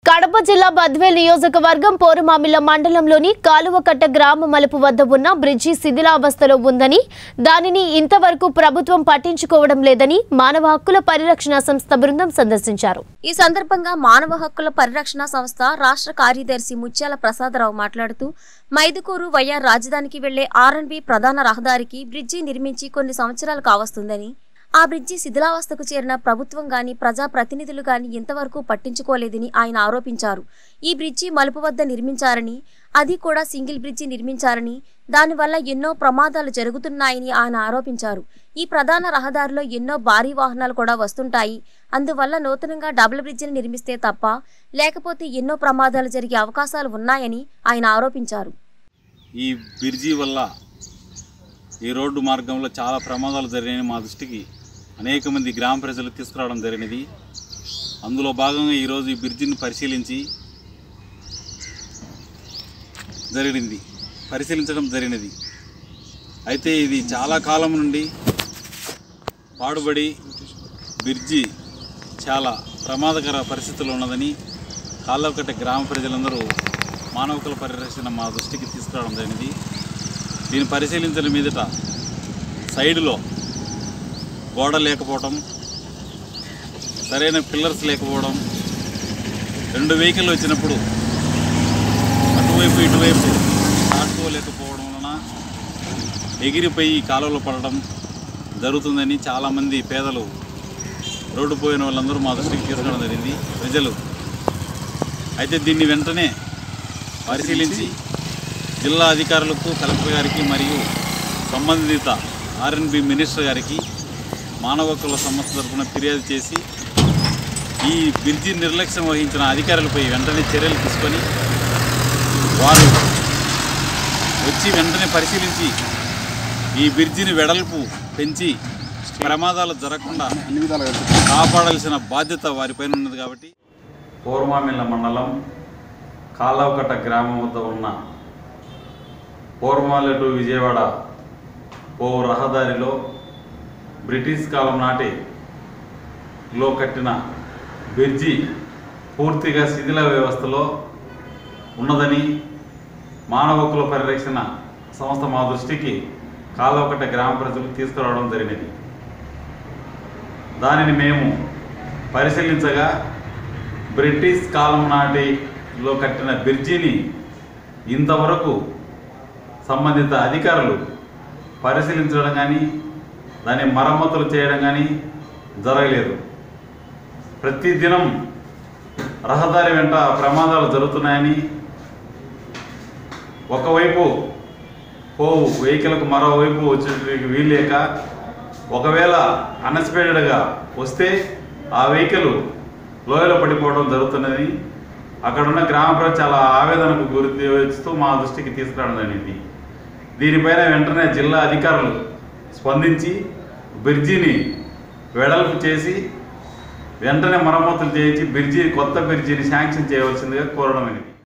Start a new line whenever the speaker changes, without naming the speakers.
కడప జిల్లా బద్వేల్ నియోజకవర్గం పోరుమామిల్ల మండలంలోని కాలువకట్ట గ్రామ మలుపు వద్ద ఉన్న బ్రిడ్జి శిథిలావస్థలో ఉందని దానిని ఇంతవరకు ప్రభుత్వం పట్టించుకోవడం లేదని మానవ హక్కుల పరిరక్షణ సంస్థ బృందం సందర్శించారు
ఈ సందర్భంగా మానవ హక్కుల పరిరక్షణ సంస్థ రాష్ట్ర కార్యదర్శి ముత్యాల ప్రసాదరావు మాట్లాడుతూ మైదుకూరు వైఆర్ రాజధానికి వెళ్లే ఆర్ఎన్బి ప్రధాన రహదారికి బ్రిడ్జి నిర్మించి కొన్ని సంవత్సరాలు కావస్తుందని ఆ బ్రిడ్జి శిథిలావస్థకు చేరిన ప్రభుత్వం గాని ప్రజా ప్రతినిధులు గాని ఇంతవరకు పట్టించుకోలేదని ఆయన ఆరోపించారు ఈ బ్రిడ్జి మలుపు వద్ద నిర్మించారని అది కూడా సింగిల్ బ్రిడ్జి నిర్మించారని దానివల్ల ఎన్నో ప్రమాదాలు జరుగుతున్నాయని ఆయన ఆరోపించారు ఈ ప్రధాన రహదారిలో ఎన్నో భారీ వాహనాలు కూడా వస్తుంటాయి అందువల్ల నూతనంగా డబుల్ బ్రిడ్జిని నిర్మిస్తే తప్ప లేకపోతే ఎన్నో ప్రమాదాలు జరిగే అవకాశాలు ఉన్నాయని ఆయన ఆరోపించారు
ఈ బ్రిడ్జి వల్ల ఈ రోడ్డు మార్గంలో చాలా ప్రమాదాలు జరిగినాయి మా దృష్టికి అనేక మంది గ్రామ ప్రజలు తీసుకురావడం జరిగినది అందులో భాగంగా ఈరోజు ఈ బ్రిడ్జిని పరిశీలించి జరిగింది పరిశీలించడం జరిగినది అయితే ఇది చాలా కాలం నుండి పాడుబడి బ్రిడ్జి చాలా ప్రమాదకర పరిస్థితుల్లో ఉన్నదని కాళ్ళకట్ట గ్రామ ప్రజలందరూ మానవకుల పరిరక్షణ మా దృష్టికి తీసుకురావడం జరిగింది దీన్ని పరిశీలించిన మీదట సైడులో గోడ లేకపోవడం సరైన పిల్లర్స్ లేకపోవడం రెండు వెహికల్ వచ్చినప్పుడు అటువైపు ఇటువైపు దాటుకోలేకపోవడం వలన ఎగిరిపోయి కాలువలో పడడం జరుగుతుందని చాలామంది పేదలు రోడ్డు పోయిన వాళ్ళందరూ మా దృష్టికి తీసుకురావడం జరిగింది ప్రజలు అయితే దీన్ని వెంటనే పరిశీలించి జిల్లా అధికారులకు కలెక్టర్ గారికి మరియు సంబంధిత ఆర్ఎన్బి మినిస్టర్ గారికి మానవ హక్కుల సంస్థ తరఫున ఫిర్యాదు చేసి ఈ బ్రిడ్జి నిర్లక్ష్యం వహించిన అధికారులపై వెంటనే చర్యలు తీసుకొని వారు వచ్చి వెంటనే పరిశీలించి ఈ బ్రిడ్జిని వెడల్పు పెంచి ప్రమాదాలు జరగకుండా కాపాడాల్సిన బాధ్యత వారిపైన ఉన్నది కాబట్టి పూర్వమామిల్ల మండలం కాలవకట్ట గ్రామం వద్ద ఉన్న పూర్వమాల టు విజయవాడ ఓ రహదారిలో బ్రిటిష్ కాలం నాటి లో కట్టిన బ్రిడ్జి పూర్తిగా శిథిల వ్యవస్థలో ఉన్నదని మానవ హక్కుల పరిరక్షణ సంస్థ మా దృష్టికి కాలవకట్ట గ్రామ ప్రజలు తీసుకురావడం జరిగినది దానిని మేము పరిశీలించగా బ్రిటిష్ కాలం నాటిలో కట్టిన బ్రిడ్జిని ఇంతవరకు సంబంధిత అధికారులు పరిశీలించడం కానీ దాని మరమ్మతులు చేయడం కానీ జరగలేదు ప్రతిదినం రహదారి వెంట ప్రమాదాలు జరుగుతున్నాయని ఒకవైపు పోవు వెహికల్కు మరోవైపు వచ్చేటికి వీల్లేక ఒకవేళ అన్ఎక్స్పెక్టెడ్గా వస్తే ఆ వెహికల్ లోయలో పడిపోవడం జరుగుతున్నది అక్కడ ఉన్న గ్రామ ప్రజలు చాలా ఆవేదనకు గురి తెస్తూ మా దృష్టికి తీసుకురావడం జరిగింది దీనిపైన వెంటనే జిల్లా అధికారులు స్పందించి బ్రిడ్జిని వెడల్పు చేసి వెంటనే మరమ్మతులు చేయించి బ్రిడ్జి కొత్త బ్రిడ్జిని శాంక్షన్ చేయవలసిందిగా కోరడం అనేది